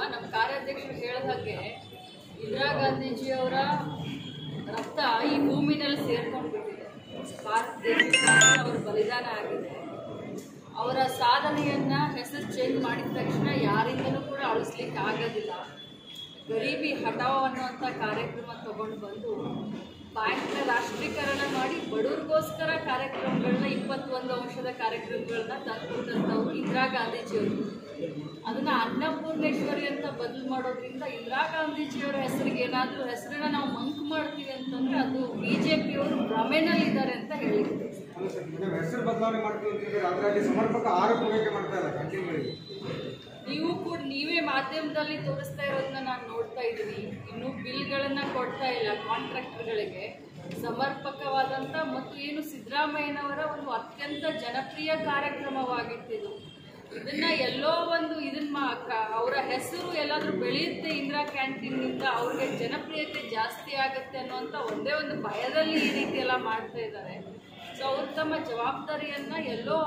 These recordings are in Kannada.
ನಮ್ಮ ಕಾರ್ಯಾಧ್ಯಕ್ಷರು ಹೇಳಿದ ಹಾಗೆ ಇಂದಿರಾ ಗಾಂಧೀಜಿಯವರ ರಕ್ತ ಈ ಭೂಮಿನಲ್ಲಿ ಸೇರ್ಕೊಂಡು ಬಿಟ್ಟಿದೆ ಭಾರತ ದೇಶಕ್ಕಾಗಿ ಅವರ ಬಲಿದಾನ ಆಗಿದೆ ಅವರ ಸಾಧನೆಯನ್ನ ಹೆಸರು ಚೇಂಜ್ ಮಾಡಿದ ತಕ್ಷಣ ಯಾರಿಂದಲೂ ಕೂಡ ಅಳಿಸ್ಲಿಕ್ಕೆ ಆಗೋದಿಲ್ಲ ಗರೀಬಿ ಹಠಾವ್ ಅನ್ನುವಂಥ ಕಾರ್ಯಕ್ರಮ ತಗೊಂಡು ಬಂದು ಬ್ಯಾಂಕ್ನ ರಾಷ್ಟ್ರೀಕರಣ ಮಾಡಿ ಬಡವ್ರಿಗೋಸ್ಕರ ಕಾರ್ಯಕ್ರಮಗಳನ್ನ ಇಪ್ಪತ್ತೊಂದು ಅಂಶದ ಕಾರ್ಯಕ್ರಮಗಳನ್ನ ತಂದುಕೊಟ್ಟಂಥವ್ರು ಇಂದಿರಾ ಗಾಂಧೀಜಿಯವರು ಅದನ್ನ ಅನ್ನಪೂರ್ಣೇಶ್ವರಿ ಅಂತ ಬದಲು ಮಾಡೋದ್ರಿಂದ ಇಂದಿರಾ ಗಾಂಧೀಜಿಯವರ ಹೆಸರಿಗೆ ಏನಾದರೂ ಹೆಸರನ್ನ ನಾವು ಮಂಕ್ ಮಾಡ್ತೀವಿ ಅಂತಂದ್ರೆ ಅದು ಬಿ ಜೆ ಪಿಯವರು ಭ್ರಮೆನಲ್ಲಿದ್ದಾರೆ ಅಂತ ಹೇಳಿದ್ರು ಅಲ್ಲ ಸರ್ ಮೇಡಮ್ ಹೆಸರು ಬದಲಾವಣೆ ಮಾಡ್ತೀವಿ ಅಂತಿದ್ದಾರೆ ಅದರಲ್ಲಿ ಸಮರ್ಪಕ ಆರೋಪ ಹೂಡಿಕೆ ಮಾಡ್ತಾ ಇಲ್ಲ ಕಂಟಿನ್ಯೂಗಳಿಗೆ ನೀವು ಕೂಡ ನೀವೇ ಮಾಧ್ಯಮದಲ್ಲಿ ತೋರಿಸ್ತಾ ಇರೋದನ್ನ ನಾನು ನೋಡ್ತಾ ಇದ್ದೀನಿ ಇನ್ನು ಬಿಲ್ಗಳನ್ನ ಕೊಡ್ತಾ ಇಲ್ಲ ಕಾಂಟ್ರಾಕ್ಟರ್ಗಳಿಗೆ ಸಮರ್ಪಕವಾದಂಥ ಮತ್ತು ಏನು ಸಿದ್ದರಾಮಯ್ಯನವರ ಒಂದು ಅತ್ಯಂತ ಜನಪ್ರಿಯ ಕಾರ್ಯಕ್ರಮವಾಗಿತ್ತಿದು ಇದನ್ನ ಎಲ್ಲೋ ಒಂದು ಇದನ್ನ ಮಾ- ಕ- ಅವರ ಹೆಸರು ಎಲ್ಲಾದ್ರೂ ಬೆಳೆಯುತ್ತೆ ಇಂದಿರಾ ಕ್ಯಾಂಟೀನ್ನಿಂದ ಅವ್ರಿಗೆ ಜನಪ್ರಿಯತೆ ಜಾಸ್ತಿ ಆಗುತ್ತೆ ಅನ್ನೋಂಥ ಒಂದೇ ಒಂದು ಭಯದಲ್ಲಿ ಈ ರೀತಿ ಎಲ್ಲ ಮಾಡ್ತಾ ಇದ್ದಾರೆ ಸೊ ಅವ್ರು ತಮ್ಮ ಜವಾಬ್ದಾರಿಯನ್ನ ಎಲ್ಲೋ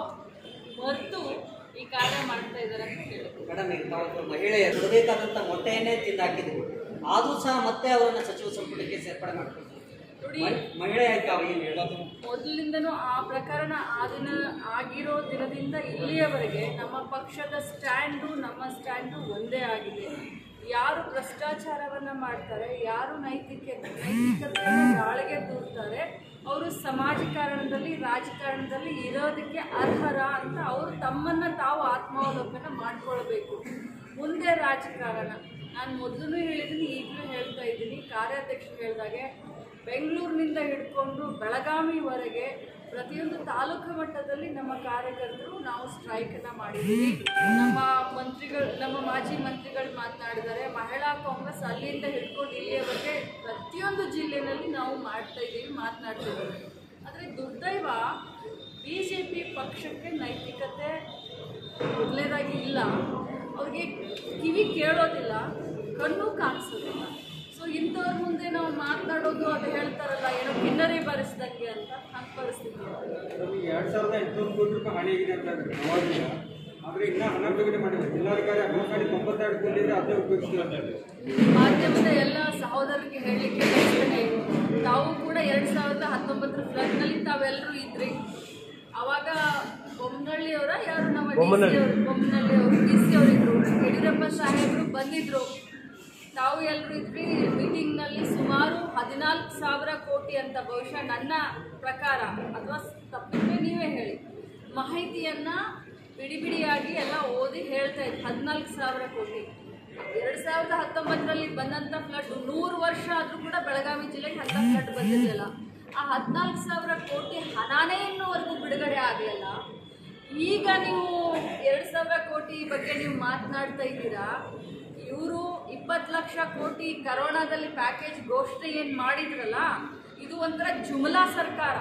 ಮರೆತು ಈ ಕಾರ್ಯ ಮಾಡ್ತಾ ಇದ್ದಾರೆ ಅಂತ ಹೇಳಿದ್ರು ಮೇಡಮ್ ಈಗ ತಾವು ಮಹಿಳೆಯ ಕೊಡಬೇಕಾದಂಥ ಮೊಟ್ಟೆಯನ್ನೇ ತಿಂದಾಕಿದ್ರು ಆದರೂ ಸಹ ಮತ್ತೆ ಅವರನ್ನ ಸಚಿವ ಸಂಪುಟಕ್ಕೆ ಸೇರ್ಪಡೆ ಮಾಡ್ತಾರೆ ನೋಡಿ ಮಹಿಳೆಯಾಗಿ ತಾವು ಏನು ಹೇಳೋದು ಮೊದಲಿಂದನೂ ಆ ಪ್ರಕರಣ ಆ ದಿನ ಆಗಿರೋ ದಿನದಿಂದ ಇಲ್ಲಿಯವರೆಗೆ ನಮ್ಮ ಪಕ್ಷದ ಸ್ಟ್ಯಾಂಡು ನಮ್ಮ ಸ್ಟ್ಯಾಂಡು ಒಂದೇ ಆಗಿದೆ ಯಾರು ಭ್ರಷ್ಟಾಚಾರವನ್ನ ಮಾಡ್ತಾರೆ ಯಾರು ನೈತಿಕ ನೈತಿಕತೆಯನ್ನು ಗಾಳಿಗೆ ತೂರ್ತಾರೆ ಅವರು ಸಮಾಜಕಾರಣದಲ್ಲಿ ರಾಜಕಾರಣದಲ್ಲಿ ಇರೋದಕ್ಕೆ ಅರ್ಹರ ಅಂತ ಅವರು ತಮ್ಮನ್ನ ತಾವು ಆತ್ಮಾವಲೋಕನ ಮಾಡ್ಕೊಳ್ಬೇಕು ಮುಂದೆ ರಾಜಕಾರಣ ನಾನು ಮೊದಲು ಹೇಳಿದ್ದೀನಿ ಈಗಲೂ ಹೇಳ್ತಾ ಇದ್ದೀನಿ ಕಾರ್ಯಾಧ್ಯಕ್ಷರು ಹೇಳಿದಾಗೆ ಬೆಂಗಳೂರಿನಿಂದ ಹಿಡ್ಕೊಂಡು ಬೆಳಗಾವಿವರೆಗೆ ಪ್ರತಿಯೊಂದು ತಾಲೂಕು ಮಟ್ಟದಲ್ಲಿ ನಮ್ಮ ಕಾರ್ಯಕರ್ತರು ನಾವು ಸ್ಟ್ರೈಕನ್ನು ಮಾಡಿದ್ದೀವಿ ನಮ್ಮ ಮಂತ್ರಿಗಳು ನಮ್ಮ ಮಾಜಿ ಮಂತ್ರಿಗಳು ಮಾತನಾಡಿದ್ದಾರೆ ಮಹಿಳಾ ಕಾಂಗ್ರೆಸ್ ಅಲ್ಲಿಂದ ಹಿಡ್ಕೊಂಡು ಇಲ್ಲಿಯವರೆಗೆ ಪ್ರತಿಯೊಂದು ಜಿಲ್ಲೆಯಲ್ಲಿ ನಾವು ಮಾಡ್ತಾ ಇದ್ದೀವಿ ಮಾತನಾಡ್ತಾ ಇದ್ದೀವಿ ಆದರೆ ದುರ್ದೈವ ಬಿ ಜೆ ಪಿ ಪಕ್ಷಕ್ಕೆ ನೈತಿಕತೆ ಮೊದಲನೇದಾಗಿ ಇಲ್ಲ ಅವ್ರಿಗೆ ಕಿವಿ ಕೇಳೋದಿಲ್ಲ ಕಣ್ಣು ಕಾಣಿಸೋದಿಲ್ಲ ಸೊ ಇಂಥವ್ರ ಮುಂದೆ ನಾವು ಮಾತನಾಡೋದು ಅದು ಹೇಳ್ತಾರಲ್ಲ ಏನೋ ಕಿನ್ನರಿ ಬರೆಸ್ದಂಗೆ ಅಂತ ಹಂಗೆ ಪರಿಸ್ಥಿತಿ ನಮಗೆ ಎರಡು ಸಾವಿರದ ಎಂಟುನೂರು ಕೋಟಿ ರೂಪಾಯಿ ಹಾನಿ ಆಗಿದೆ ಅಂತ ಇದ್ದಾರೆ ನವಾಜಿಂದ ಆದರೆ ಇನ್ನೂ ಹಣ ಬಿಡುಗಡೆ ಮಾಡಿಲ್ಲ ಜಿಲ್ಲಾಧಿಕಾರಿ ಅಕೌಂಟ್ ಮಾಡಿ ತೊಂಬತ್ತೆರಡು ಕೋಟಿ ಇದೆ ಅದನ್ನೇ ಉಪಯೋಗಿಸ್ತೀವಿ ಅಂತ ಇದ್ದಾರೆ ಮಾಧ್ಯಮದ ಎಲ್ಲ ಸಹೋದರರಿಗೆ ಹೇಳಲಿಕ್ಕೆ ಬಯಸ್ತೇನೆ ತಾವು ಕೂಡ ಎರಡು ಸಾವಿರದ ಹತ್ತೊಂಬತ್ತರ ಫ್ಲಡ್ನಲ್ಲಿ ತಾವೆಲ್ಲರೂ ಇದ್ರಿ ಅವಾಗ ಬೊಮ್ಮನಹಳ್ಳಿಯವರ ಯಾರು ನಮ್ಮ ಡಿ ಸಿ ಅವರು ಬೊಮ್ಮನಹಳ್ಳಿ ಅವರು ಡಿ ಸಿ ಅವರಿದ್ರು ಯಡಿಯೂರಪ್ಪ ಸಾಹೇಬರು ಬಂದಿದ್ರು ತಾವು ಎಲ್ಲರೂ ಇದ್ರಿ ಮೀಟಿಂಗ್ನಲ್ಲಿ ಸುಮಾರು ಹದಿನಾಲ್ಕು ಸಾವಿರ ಕೋಟಿ ಅಂತ ಬಹುಶಃ ನನ್ನ ಪ್ರಕಾರ ಅಥವಾ ತಪ್ಪಿದ್ರೆ ನೀವೇ ಹೇಳಿ ಮಾಹಿತಿಯನ್ನ ಬಿಡಿ ಬಿಡಿಯಾಗಿ ಎಲ್ಲ ಓದಿ ಹೇಳ್ತಾ ಇದ್ದೆ ಹದಿನಾಲ್ಕು ಸಾವಿರ ಕೋಟಿ ಎರಡು ಸಾವಿರದ ಹತ್ತೊಂಬತ್ತರಲ್ಲಿ ಬಂದಂಥ ಫ್ಲಡ್ ನೂರು ವರ್ಷ ಆದರೂ ಕೂಡ ಬೆಳಗಾವಿ ಜಿಲ್ಲೆಗೆ ಅಂಥ ಫ್ಲಡ್ ಬಂದಿರಲಿಲ್ಲ ಆ ಹದಿನಾಲ್ಕು ಸಾವಿರ ಕೋಟಿ ಹಣನೇ ಇನ್ನೂವರೆಗೂ ಬಿಡುಗಡೆ ಆಗಲಿಲ್ಲ ಈಗ ನೀವು ಎರಡು ಸಾವಿರ ಕೋಟಿ ಬಗ್ಗೆ ನೀವು ಮಾತನಾಡ್ತಾ ಇದ್ದೀರಾ ಇವರು ಇಪ್ಪತ್ತು ಲಕ್ಷ ಕೋಟಿ ಕರೋನಾದಲ್ಲಿ ಪ್ಯಾಕೇಜ್ ಘೋಷಣೆ ಏನು ಮಾಡಿದ್ರಲ್ಲ ಇದು ಒಂಥರ ಜುಮ್ಲಾ ಸರ್ಕಾರ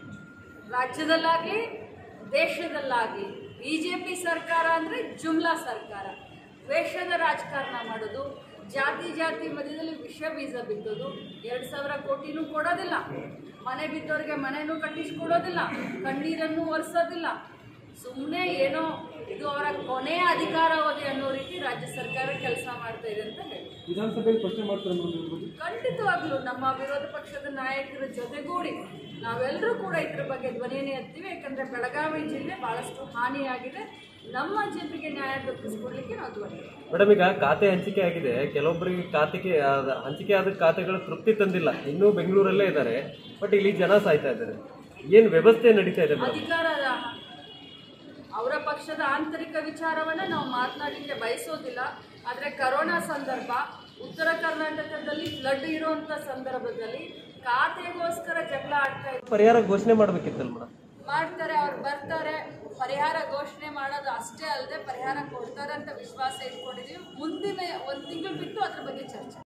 ರಾಜ್ಯದಲ್ಲಾಗಲಿ ದೇಶದಲ್ಲಾಗಲಿ ಬಿ ಜೆ ಪಿ ಸರ್ಕಾರ ಅಂದರೆ ಜುಮ್ಲಾ ಸರ್ಕಾರ ದ್ವೇಷದ ರಾಜಕಾರಣ ಮಾಡೋದು ಜಾತಿ ಜಾತಿ ಮಧ್ಯದಲ್ಲಿ ವಿಷ ಬೀಜ ಬಿತ್ತೋದು ಎರಡು ಸಾವಿರ ಕೋಟಿನೂ ಕೊಡೋದಿಲ್ಲ ಮನೆ ಬಿದ್ದವ್ರಿಗೆ ಮನೆನೂ ಕಟ್ಟಿಸ್ಕೊಡೋದಿಲ್ಲ ಕಣ್ಣೀರನ್ನು ಒರೆಸೋದಿಲ್ಲ ಸುಮ್ಮನೆ ಏನೋ ಇದು ಅವರ ಕೊನೆಯ ಅಧಿಕಾರಾವಧಿ ಅನ್ನೋ ರೀತಿ ರಾಜ್ಯ ಸರ್ಕಾರ ಕೆಲಸ ಮಾಡ್ತಾ ಇದೆ ಅಂತ ಹೇಳಿ ವಿಧಾನಸಭೆಯಲ್ಲಿ ಪ್ರಶ್ನೆ ಮಾಡ್ತಾರೆ ಮೇಡಮ್ ಇದ್ರ ಬಗ್ಗೆ ಖಂಡಿತವಾಗ್ಲೂ ನಮ್ಮ ವಿರೋಧ ಪಕ್ಷದ ನಾಯಕರ ಜೊತೆಗೂಡಿ ನಾವೆಲ್ಲರೂ ಕೂಡ ಇದ್ರ ಬಗ್ಗೆ ಧ್ವನಿಯನ್ನು ಎತ್ತೀವಿ ಯಾಕಂದ್ರೆ ಬೆಳಗಾವಿ ಜಿಲ್ಲೆ ಬಹಳಷ್ಟು ಹಾನಿಯಾಗಿದೆ ನಮ್ಮ ಜನರಿಗೆ ನ್ಯಾಯ ದೊರಕಿಸ್ಕೊಡ್ಲಿಕ್ಕೆ ನಾವು ಧ್ವನಿ ಎತ್ತೀವಿ. ಮೇಡಮ್ ಈಗ ಖಾತೆ ಹಂಚಿಕೆ ಆಗಿದೆ ಕೆಲವೊಬ್ಬರಿಗೆ ಖಾತೆಗೆ ಆದ- ಹಂಚಿಕೆ ಆದ ಖಾತೆಗಳು ತೃಪ್ತಿ ತಂದಿಲ್ಲ ಇನ್ನೂ ಬೆಂಗಳೂರಲ್ಲೇ ಇದ್ದಾರೆ ಬಟ್ ಇಲ್ಲಿ ಜನ ಸಾಯ್ತಾ ಇದ್ದಾರೆ ಏನು ವ್ಯವಸ್ಥೆ ನಡೀತಾ ಇದೆ ಮೇಡಮ್ ಅಧಿಕಾರದ ಅವರ ಪಕ್ಷದ ಆಂತರಿಕ ವಿಚಾರವನ್ನ ನಾವು ಮಾತನಾಡಲಿಕ್ಕೆ ಬಯಸೋದಿಲ್ಲ ಆದರೆ ಕರೋನಾ ಸಂದರ್ಭ ಉತ್ತರ ಕರ್ನಾಟಕದಲ್ಲಿ ಫ್ಲಡ್ ಇರುವಂತ ಸಂದರ್ಭದಲ್ಲಿ ಖಾತೆಗೋಸ್ಕರ ಜಗಳ ಆಡ್ತಾ ಇದ್ದಾರೆ ಪರಿಹಾರ ಘೋಷಣೆ ಮಾಡ್ಬೇಕಿತ್ತಲ್ಲ ಮೇಡಮ್ ಮಾಡ್ತಾರೆ ಅವ್ರು ಬರ್ತಾರೆ ಪರಿಹಾರ ಘೋಷಣೆ ಮಾಡೋದು ಅಷ್ಟೇ ಅಲ್ಲದೆ ಪರಿಹಾರ ಕೊಡ್ತಾರೆ ಅಂತ ವಿಶ್ವಾಸ ಇಟ್ಕೊಂಡಿದೀವಿ ಮುಂದಿನ ಒಂದು ತಿಂಗಳು ಬಿಟ್ಟು ಅದ್ರ ಬಗ್ಗೆ ಚರ್ಚೆ